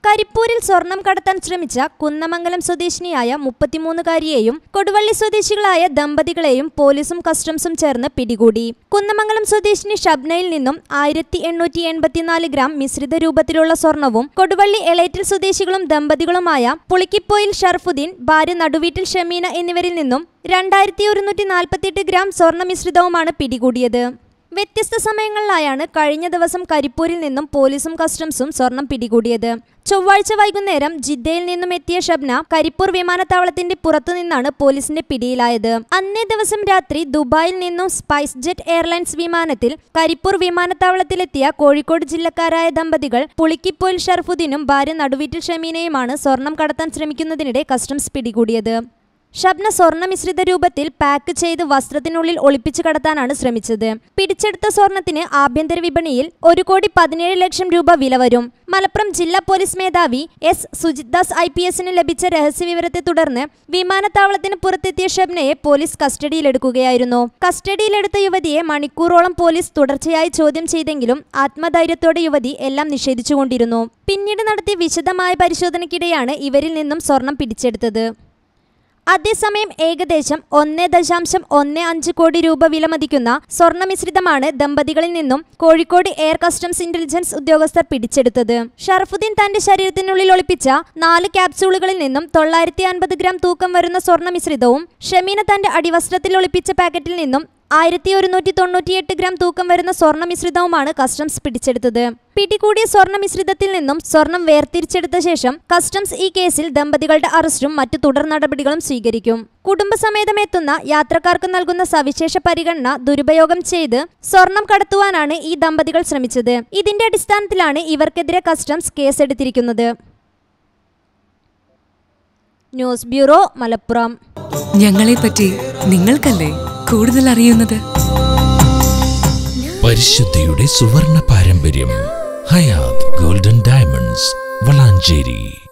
കരിപ്പൂരിൽ സ്വർണം കടത്താൻ ശ്രമിച്ച കുന്നമംഗലം സ്വദേശിനിയായ മുപ്പത്തിമൂന്നുകാരിയെയും കൊടുവള്ളി സ്വദേശികളായ ദമ്പതികളെയും പോലീസും കസ്റ്റംസും ചേർന്ന് പിടികൂടി കുന്നമംഗലം സ്വദേശിനി ഷബ്നയിൽ നിന്നും ആയിരത്തി എണ്ണൂറ്റി എൺപത്തിനാല് ഗ്രാം മിശ്രിത രൂപത്തിലുള്ള സ്വർണവും കൊടുവള്ളി എളേറ്റിൽ സ്വദേശികളും ദമ്പതികളുമായ പുളിക്കിപ്പോയിൽ ഷർഫുദ്ദീൻ ഭാര്യ നടുവീട്ടിൽ ഷമീന എന്നിവരിൽ നിന്നും രണ്ടായിരത്തി ഒരുന്നൂറ്റി നാൽപ്പത്തിയെട്ട് ഗ്രാം സ്വർണ്ണ മിശ്രിതവുമാണ് പിടികൂടിയത് വ്യത്യസ്ത സമയങ്ങളിലായാണ് കഴിഞ്ഞ ദിവസം കരിപ്പൂരിൽ നിന്നും പോലീസും കസ്റ്റംസും സ്വർണം പിടികൂടിയത് ചൊവ്വാഴ്ച വൈകുന്നേരം ജിദ്ദയിൽ നിന്നും എത്തിയ ഷബ്ന കരിപ്പൂർ വിമാനത്താവളത്തിന്റെ പുറത്തുനിന്നാണ് പോലീസിന്റെ പിടിയിലായത് അന്നേ ദിവസം രാത്രി ദുബായിൽ നിന്നും സ്പൈസ് ജെറ്റ് എയർലൈൻസ് വിമാനത്തിൽ കരിപ്പൂർ വിമാനത്താവളത്തിലെത്തിയ കോഴിക്കോട് ജില്ലക്കാരായ ദമ്പതികൾ പുളിക്കിപ്പോയിൽ ഷർഫുദ്ദീനും ഭാര്യ നടുവീട്ടിൽ ഷമീനയുമാണ് സ്വർണം കടത്താൻ ശ്രമിക്കുന്നതിനിടെ കസ്റ്റംസ് പിടികൂടിയത് ഷബ്ന സ്വർണ്ണ മിശ്രിത രൂപത്തിൽ പാക്ക് ചെയ്ത് വസ്ത്രത്തിനുള്ളിൽ ഒളിപ്പിച്ചു കടത്താനാണ് ശ്രമിച്ചത് പിടിച്ചെടുത്ത സ്വർണത്തിന് ആഭ്യന്തര വിപണിയിൽ ഒരു കോടി പതിനേഴ് ലക്ഷം രൂപ വില വരും മലപ്പുറം ജില്ലാ പോലീസ് മേധാവി S Sujith Das I P എസിന് ലഭിച്ച രഹസ്യവിവരത്തെ തുടർന്ന് വിമാനത്താവളത്തിന് പുറത്തെത്തിയ ഷബ്നയെ പോലീസ് കസ്റ്റഡിയിലെടുക്കുകയായിരുന്നു കസ്റ്റഡിയിലെടുത്ത യുവതിയെ മണിക്കൂറോളം പോലീസ് തുടർച്ചയായി ചോദ്യം ചെയ്തെങ്കിലും ആത്മധൈര്യത്തോടെ യുവതി എല്ലാം നിഷേധിച്ചുകൊണ്ടിരുന്നു പിന്നീട് നടത്തിയ വിശദമായ പരിശോധനയ്ക്കിടെയാണ് ഇവരിൽ നിന്നും സ്വർണം പിടിച്ചെടുത്തത് അതേസമയം ഏകദേശം ഒന്ന് ദശാംശം ഒന്ന് അഞ്ച് കോടി രൂപ വിലമതിക്കുന്ന സ്വർണ്ണ മിശ്രിതമാണ് ദമ്പതികളിൽ നിന്നും കോഴിക്കോട് എയർ കസ്റ്റംസ് ഇന്റലിജൻസ് ഉദ്യോഗസ്ഥർ പിടിച്ചെടുത്തത് ഷറഫുദ്ദീൻ തന്റെ ശരീരത്തിനുള്ളിൽ ഒളിപ്പിച്ച നാല് ക്യാപ്സൂളുകളിൽ നിന്നും തൊള്ളായിരത്തി അൻപത് ഗ്രാം തൂക്കം വരുന്ന സ്വർണ്ണ മിശ്രിതവും ഷമീന തന്റെ അടിവസ്ത്രത്തിൽ ഒളിപ്പിച്ച പാക്കറ്റിൽ നിന്നും ആയിരത്തി ഒരുന്നൂറ്റി തൊണ്ണൂറ്റിയെട്ട് ഗ്രാം തൂക്കം വരുന്ന സ്വർണ്ണ മിശ്രിതവുമാണ് കസ്റ്റംസ് പിടിച്ചെടുത്തത് പിടികൂടിയ സ്വർണ്ണ മിശ്രിതത്തിൽ നിന്നും സ്വർണം വേർതിരിച്ചെടുത്ത ശേഷം കസ്റ്റംസ് ഈ കേസിൽ ദമ്പതികളുടെ അറസ്റ്റും മറ്റു തുടർ നടപടികളും സ്വീകരിക്കും കുടുംബസമേതം എത്തുന്ന യാത്രക്കാർക്ക് നൽകുന്ന സവിശേഷ പരിഗണന ദുരുപയോഗം ചെയ്ത് സ്വർണം കടത്തുവാനാണ് ഈ ദമ്പതികൾ ശ്രമിച്ചത് ഇതിന്റെ അടിസ്ഥാനത്തിലാണ് ഇവർക്കെതിരെ കസ്റ്റംസ് കേസെടുത്തിരിക്കുന്നത് ന്യൂസ് ബ്യൂറോ മലപ്പുറം ഞങ്ങളെപ്പറ്റി നിങ്ങൾക്കല്ലേ കൂടുതൽ അറിയുന്നത് പരിശുദ്ധിയുടെ സുവർണ പാരമ്പര്യം ഹയാത് ഗോൾഡൻ ഡയമണ്ട്സ് വളാഞ്ചേരി